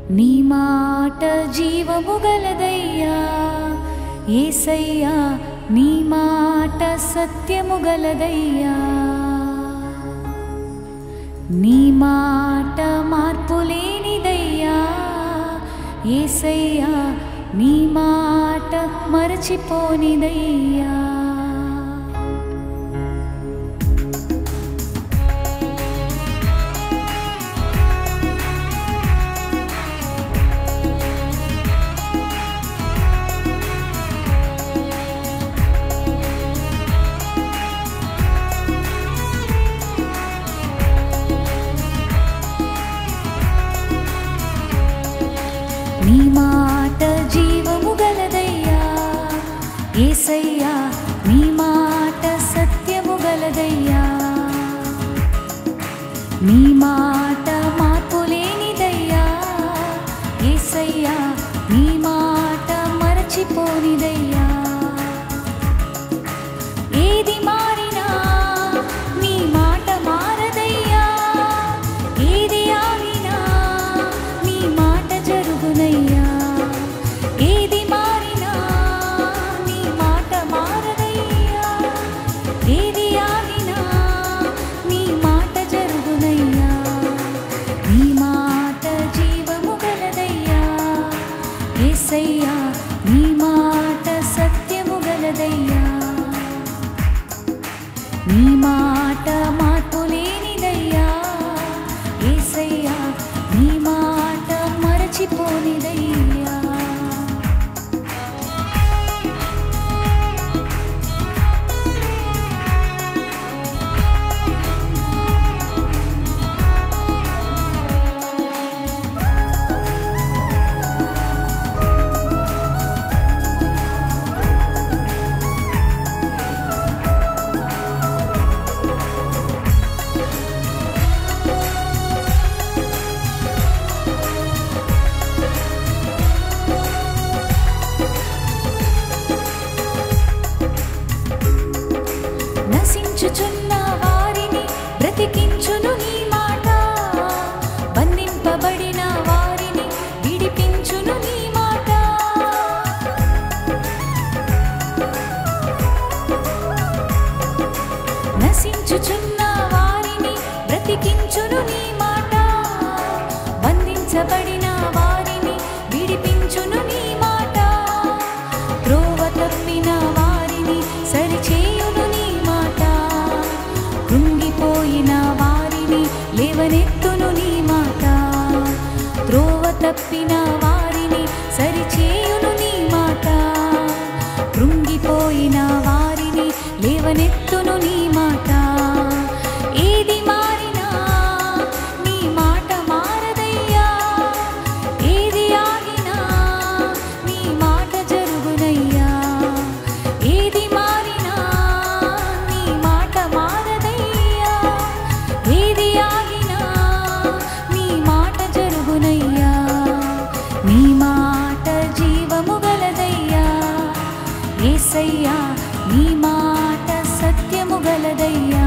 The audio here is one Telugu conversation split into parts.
నీ మాట జీవము గలదయ్యా ఏసయ్యా నీ మాట సత్యము గలదయ్యా నీ మాట మార్పు లేనిదయ్యా ఏసయ్యా నీ మాట మరచిపోనిదయ్యా నీ మాట జీవము గలదయ్యా ఏసయ్యా నీ మాట సత్యము గలదయ్యా నీ మాట మార్పు లేనిదయ్యా ఏసయ్యా నీ మాట మరచిపోనిదయ్యా ఏది మారినా నీ మాట మారదయ్యా ఏది ఆగినా నీ మాట జరుగునయ్యా ఏది మారినా నీ మాట మారదయ్యా ఏది ఆగినా నీ మాట జరుగునయ్యా నీ మాట జీవము గలదయ్యా ఏసయ్యా నీ మాట సత్యము గలదయ్యా నీ మాట మార్పు లేనిదయ్యా ఏసయ్యా నీ మాట మరచిపోనిదయ్యా నశించుచున్న వారిని బ్రతికించును నీ మాట బంధింపబడిన వారిని విడిపించును నీ మాట నశించుచున్న వారిని బ్రతికించును నీ మాట బంధించబడిన వారిని విడిపించును నీ మాట త్రోవ తప్పిన వారిని సరిచేయును నీ మాట కృంగిపోయిన వారిని లేవనెత్తును నీ మాట త్రోవ తప్పిన వారిని సరిచేయును నీ మాట కృంగిపోయిన వారిని లేవనెత్తును నీ మాట ఏది మారినా నీ మాట మారదయ్యా ఏది ఆగినా నీ మాట జరుగునయ్యా ఏది మారినా నీ మాట మారదయ్యా ఏది ఆగినా నీ మాట జరుగునయ్యా నీ మాట జీవము గలదయ్యా ఏసయ్యా నీ మాట సత్యము గలదయ్యా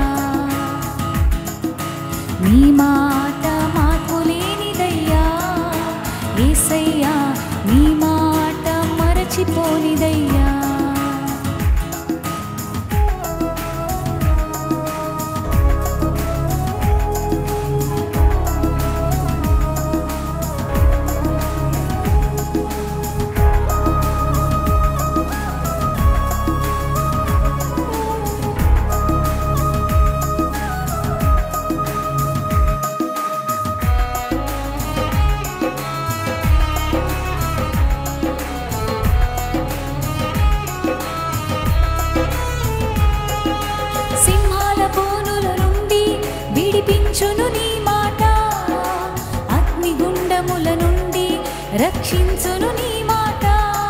నీ మాట మార్పు లేనిదయ్యా ఏసయ్యా నీ మాట మరచిపోనిదయ్యా సింహాల బోనుల నుండి విడిపించును నీ మాట అగ్నిగుండముల నుండి రక్షించును నీ మాట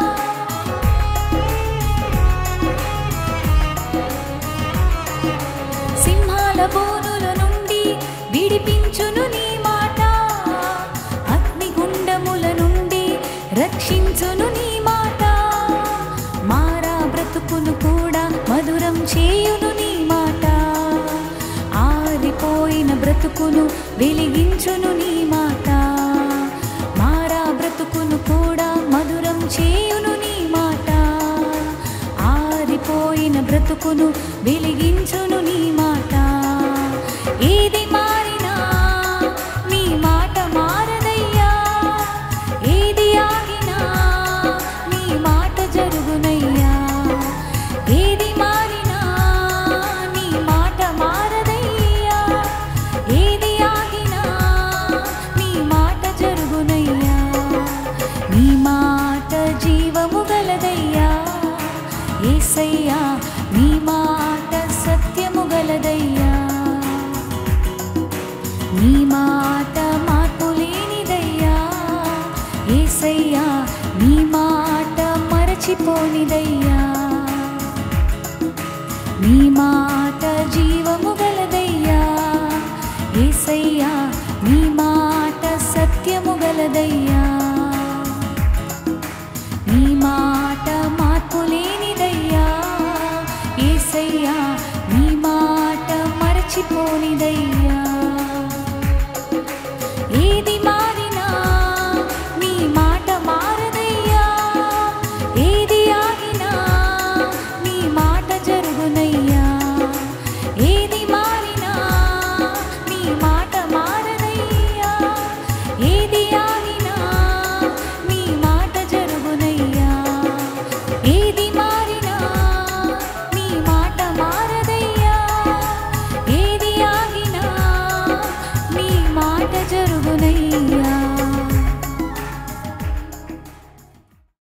సింహాల బోనుల నుండి విడిపించును నీ మాట అగ్నిగుండముల నుండి రక్షించును నీ మాట మారా బ్రతుకును కూడా మధురం చేయును నీ మాట ఆరిపోయిన బ్రతుకును వెలిగించును నీ మాట మారా చేయును నీ మాట ఆరిపోయిన బ్రతుకును వెలిగించును నీ మాట ఏది మారినా నీ మాట మారదయ్యా ఏది ఆగినా నీ మాట జరుగునయ్యా ఏది మారినా నీ మాట మారదయ్యా ఏది ఆగినా నీ మాట జరుగునయ్యా నీ మాట జీవము గలదయ్యా ఏసయ్యా నీ మాట సత్యము గలదయ్యా నీ మాట మార్పు లేనిదయ్యా ఏసయ్యా నీ మాట మరచిపోనిదయ్యా నీ మాట జీవము గలదయ్యా ఏసయ్యా నీ మాట సత్యము గలదయ్యా నీ మాట మార్పు లేనిదయ్యా ఏసయ్యా నీ మాట మరచిపోనిదయ్యా